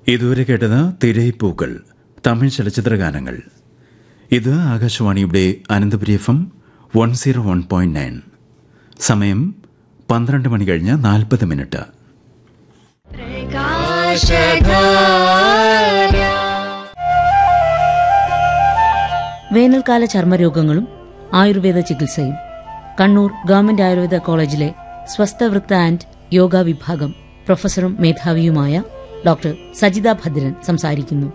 ഇതുവരെ കേട്ടത് തിരയിപ്പൂക്കൾ തമിഴ് ചലച്ചിത്ര ഗാനങ്ങൾ ഇത് ആകാശവാണിയുടെ Ananthapuri F M one zero one point nine സമയം പന്ത്രണ്ട് മണി കഴിഞ്ഞ് നാൽപ്പത് മിനിറ്റ് വേനൽക്കാല ചർമ്മരോഗങ്ങളും ആയുർവേദ ചികിത്സയും കണ്ണൂർ ഗവൺമെന്റ് ആയുർവേദ കോളേജിലെ സ്വസ്ഥവൃത്ത ആൻഡ് യോഗ വിഭാഗം പ്രൊഫസറും മേധാവിയുമായ ഡോക്ടർ സജിത ഭദ്രൻ സംസാരിക്കുന്നു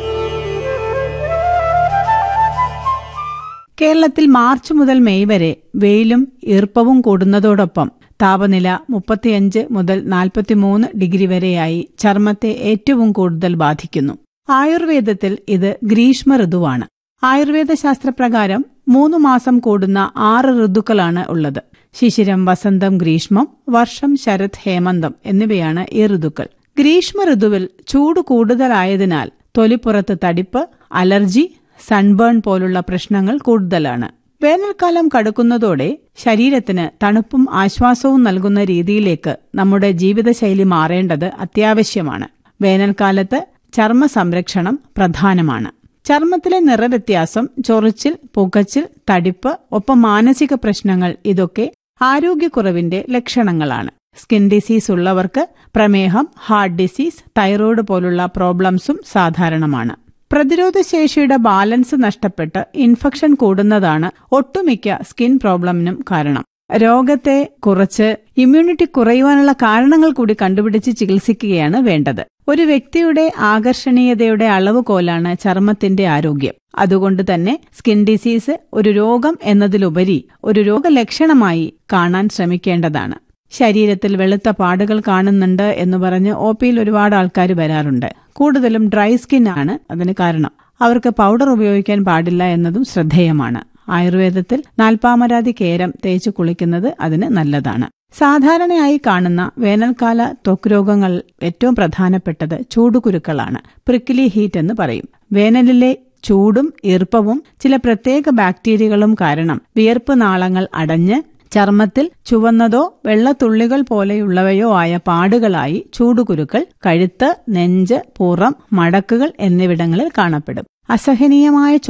കേരളത്തിൽ മാർച്ച് മുതൽ മെയ് വരെ വെയിലും ഈർപ്പവും കൂടുന്നതോടൊപ്പം താപനില മുപ്പത്തിയഞ്ച് മുതൽ നാൽപ്പത്തിമൂന്ന് ഡിഗ്രി വരെയായി ചർമ്മത്തെ ഏറ്റവും കൂടുതൽ ബാധിക്കുന്നു ആയുർവേദത്തിൽ ഇത് ഗ്രീഷ്മ ഋതുവാണ് ആയുർവേദ ശാസ്ത്രപ്രകാരം മൂന്ന് മാസം കൂടുന്ന ആറ് ഋതുക്കളാണ് ഉള്ളത് ശിശിരം വസന്തം ഗ്രീഷ്മം വർഷം ശരത് ഹേമന്തം എന്നിവയാണ് ഈ ഋതുക്കൾ ഗ്രീഷ്മ ഋതുവിൽ ചൂട് കൂടുതലായതിനാൽ തൊലിപ്പുറത്ത് തടിപ്പ് അലർജി സൺബേൺ പോലുള്ള പ്രശ്നങ്ങൾ കൂടുതലാണ് വേനൽക്കാലം കടുക്കുന്നതോടെ ശരീരത്തിന് തണുപ്പും ആശ്വാസവും നൽകുന്ന രീതിയിലേക്ക് നമ്മുടെ ജീവിതശൈലി മാറേണ്ടത് അത്യാവശ്യമാണ് വേനൽക്കാലത്ത് ചർമ്മ സംരക്ഷണം പ്രധാനമാണ് ചർമ്മത്തിലെ നിറവ്യത്യാസം ചൊറിച്ചിൽ പുകച്ചിൽ തടിപ്പ് ഒപ്പം മാനസിക പ്രശ്നങ്ങൾ ഇതൊക്കെ ആരോഗ്യക്കുറവിന്റെ ലക്ഷണങ്ങളാണ് സ്കിൻ ഡിസീസ് ഉള്ളവർക്ക് പ്രമേഹം ഹാർട്ട് ഡിസീസ് തൈറോയ്ഡ് പോലുള്ള പ്രോബ്ലംസും സാധാരണമാണ് പ്രതിരോധശേഷിയുടെ ബാലൻസ് നഷ്ടപ്പെട്ട് ഇൻഫെക്ഷൻ കൂടുന്നതാണ് ഒട്ടുമിക്ക സ്കിൻ പ്രോബ്ലമിനും കാരണം രോഗത്തെ കുറച്ച് ഇമ്മ്യൂണിറ്റി കുറയുവാനുള്ള കാരണങ്ങൾ കൂടി കണ്ടുപിടിച്ച് ചികിത്സിക്കുകയാണ് വേണ്ടത് ഒരു വ്യക്തിയുടെ ആകർഷണീയതയുടെ അളവുകോലാണ് ചർമ്മത്തിന്റെ ആരോഗ്യം അതുകൊണ്ട് തന്നെ സ്കിൻ ഡിസീസ് ഒരു രോഗം എന്നതിലുപരി ഒരു രോഗലക്ഷണമായി കാണാൻ ശ്രമിക്കേണ്ടതാണ് ശരീരത്തിൽ വെളുത്ത പാടുകൾ കാണുന്നുണ്ട് എന്ന് പറഞ്ഞ് ഒ പിയിൽ ഒരുപാട് ആൾക്കാർ വരാറുണ്ട് കൂടുതലും ഡ്രൈ സ്കിൻ ആണ് അതിന് കാരണം അവർക്ക് പൗഡർ ഉപയോഗിക്കാൻ പാടില്ല എന്നതും ശ്രദ്ധേയമാണ് ആയുർവേദത്തിൽ നാൽപ്പാമരാതി കേരം തേച്ച് കുളിക്കുന്നത് അതിന് നല്ലതാണ് സാധാരണയായി കാണുന്ന വേനൽക്കാല ത്വക്ക് രോഗങ്ങൾ ഏറ്റവും പ്രധാനപ്പെട്ടത് ചൂടുകുരുക്കളാണ് പ്രിക്കിലി ഹീറ്റ് എന്ന് പറയും വേനലിലെ ചൂടും ഈർപ്പവും ചില പ്രത്യേക ബാക്ടീരിയകളും കാരണം വിയർപ്പ് നാളങ്ങൾ അടഞ്ഞ് ചർമ്മത്തിൽ ചുവന്നതോ വെള്ളത്തുള്ളികൾ പോലെയുള്ളവയോ ആയ പാടുകളായി ചൂടുകുരുക്കൾ കഴുത്ത് നെഞ്ച് പുറം മടക്കുകൾ എന്നിവിടങ്ങളിൽ കാണപ്പെടും അസഹനീയമായ